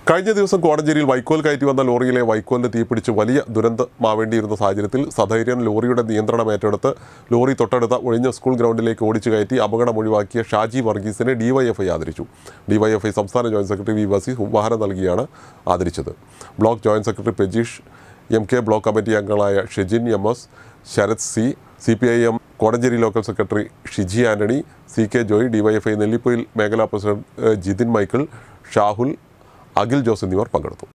കഴിഞ്ഞ ദിവസം കോടഞ്ചേരിയിൽ വൈക്കോൽ കയറ്റി വന്ന ലോറിയിലെ വൈക്കോലിന് തീപിടിച്ച് വലിയ ദുരന്തമാവേണ്ടിയിരുന്ന സാഹചര്യത്തിൽ സധൈര്യൻ ലോറിയുടെ നിയന്ത്രണം ഏറ്റെടുത്ത് ലോറി തൊട്ടടുത്ത ഒഴിഞ്ഞ സ്കൂൾ ഗ്രൗണ്ടിലേക്ക് ഓടിച്ചു കയറ്റി അപകടം ഒഴിവാക്കിയ ഷാജി വർഗീസിനെ ഡിവൈഎഫ്ഐ ആദരിച്ചു ഡിവൈഎഫ്ഐ സംസ്ഥാന ജോയിന്റ് സെക്രട്ടറി വി വസീഫ് ഉപഹാരം നൽകിയാണ് ആദരിച്ചത് block joint secretary Pejeesh M K block committee അംഗങ്ങളായ Shejin M S Sarath C C P I M Kodanchery local secretary Shiji Antony C K Joy DYFI Nellipoyil മേഖലാ പ്രസിഡന്റ് ഏഹ്, ജിതിൻ മൈക്കിൾ ഷാഹുൽ അഖിൽ ജോസ് എന്നിവർ പങ്കെടുത്തു